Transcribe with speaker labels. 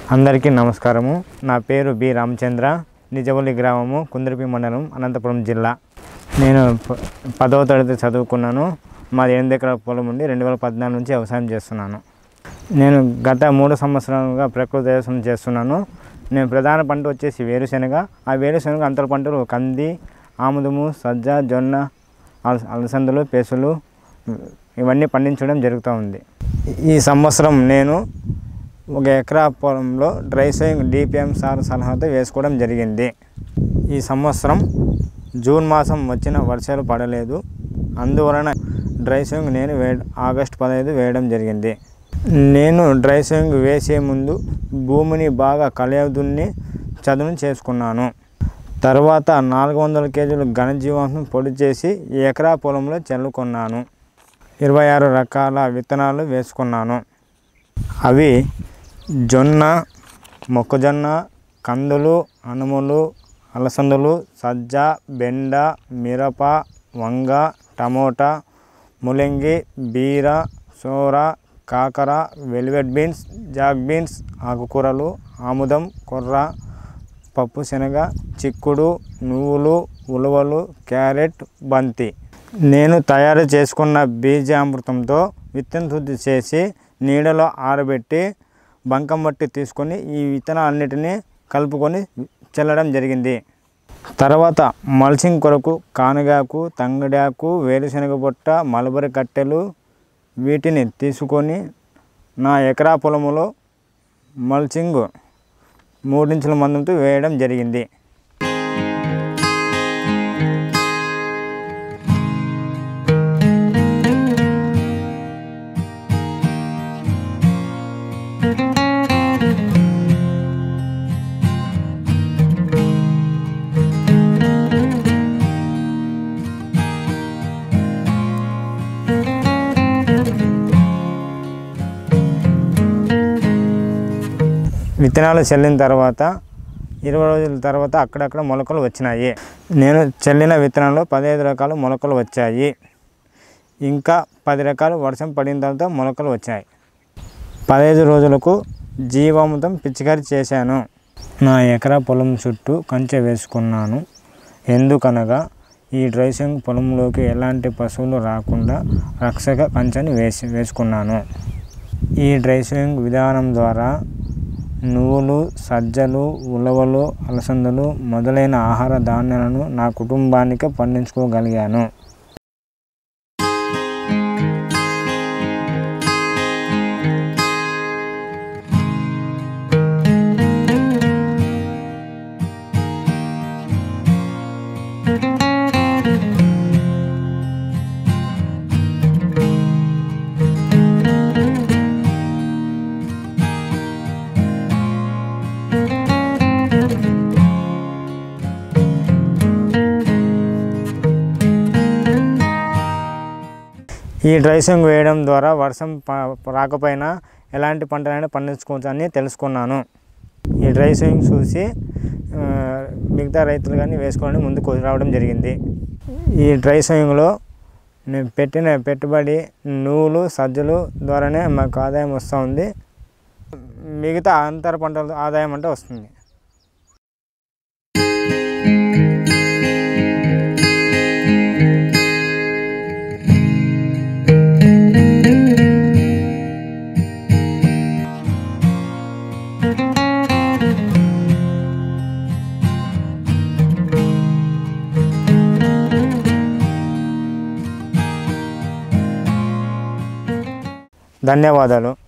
Speaker 1: అందరికీ నమస్కారము నా పేరు బి రామచంద్ర నిజవల్లి గ్రామము కుందరిపి మండలం అనంతపురం జిల్లా నేను ప- పదవ తరగతి చదువుకున్నాను మాది ఎనిమిది ఎకరాల పొలం ఉండి రెండు వేల పద్నాలుగు నుంచి వ్యవసాయం చేస్తున్నాను నేను గత మూడు సంవత్సరాలుగా ప్రకృతి వ్యవసాయం చేస్తున్నాను నేను ప్రధాన పంట వచ్చేసి వేరుశెనగ ఆ వేరుశెనగ అంతర పంటలు కంది ఆముదము సజ్జ జొన్న అలస- అలసందలు పెసలు ఇవన్నీ పండించడం జరుగుతూ ఉంది ఈ సంవత్సరం నేను ఒక ఎకరా పొలంలో డ్రై సోయింగ్ డిపిఎం సార్ సలహాతో వేసుకోవడం జరిగింది ఈ సంవత్సరం జూన్ మాసం వచ్చిన వర్షాలు పడలేదు అందువలన డ్రై సోయింగ్ నేను వే ఆగస్టు పదహైదు వేయడం జరిగింది నేను డ్రై సోయింగ్ వేసే ముందు భూమిని బాగా కలయదున్ని చదును చేసుకున్నాను తర్వాత నాలుగు వందల కేజీలు ఘనజీవాంశం పొడి చేసి ఎకరా పొలంలో చల్లుకున్నాను ఇరవై ఆరు రకాల విత్తనాలు వేసుకున్నాను అవి జొన్న మొక్కజొన్న కందులు అనుములు అలసందలు సజ్జ బెండ మిరప వంగ టమోటా ములంగి బీర సోర కాకర వెల్వెట్ బీన్స్ జాగ్ బీన్స్ ఆకుకూరలు ఆముదం కొర్ర పప్పు శనగ చిక్కుడు నువ్వులు ఉలవలు క్యారెట్ బంతి నేను తయారు చేసుకున్న బీజామృతంతో విత్తన శుద్ధి చేసి నీడలో ఆరబెట్టి బంకం మట్టి తీసుకొని ఈ విత్తనాలన్నిటినీ కలుపుకొని చల్లడం జరిగింది తర్వాత మల్చింగ్ కొరకు కానగాకు తంగడాకు వేరుశనగ పొట్ట మలబరి కట్టెలు వీటిని తీసుకొని నా ఎకరా పొలములో మల్చింగ్ మూడించుల మందంతో వేయడం జరిగింది విత్తనాలు చల్లిన తర్వాత ఇరవై రోజుల తర్వాత అక్కడక్కడ మొలకలు వచ్చినాయి నేను చల్లిన విత్తనాల్లో పదహైదు రకాల మొలకలు వచ్చాయి ఇంకా పది రకాలు వర్షం పడిన తర్వాత మొలకలు వచ్చాయి పదహైదు రోజులకు జీవామృతం పిచికారి చేశాను నా ఎకరా పొలం చుట్టూ కంచె వేసుకున్నాను ఎందుకనగా ఈ డ్రైసింగ్ పొలంలోకి ఎలాంటి పశువులు రాకుండా రక్షక కంచెని వేసి వేసుకున్నాను ఈ డ్రైసింగ్ విధానం ద్వారా నువ్వులు సజ్జలు ఉలవలు అలసందలు మొదలైన ఆహార ధాన్యాలను నా కుటుంబానికి పండించుకోగలిగాను ఈ డ్రైసింగ్ వేయడం ద్వారా వర్షం ప- రాకపోయినా ఎలాంటి పంటలైనా పండించుకోవచ్చు అని తెలుసుకున్నాను ఈ డ్రైసింగ్ చూసి ఆ, మిగతా రైతులు కానీ వేసుకోవాలని ముందుకు రావడం జరిగింది ఈ డ్రై స్వింగ్లో నేను పెట్టిన పెట్టుబడి నువ్వులు సజ్జలు ద్వారానే మాకు ఆదాయం వస్తూ ఉంది మిగతా అంతర పంటల ఆదాయం అంటే వస్తుంది ధన్యవాదాలు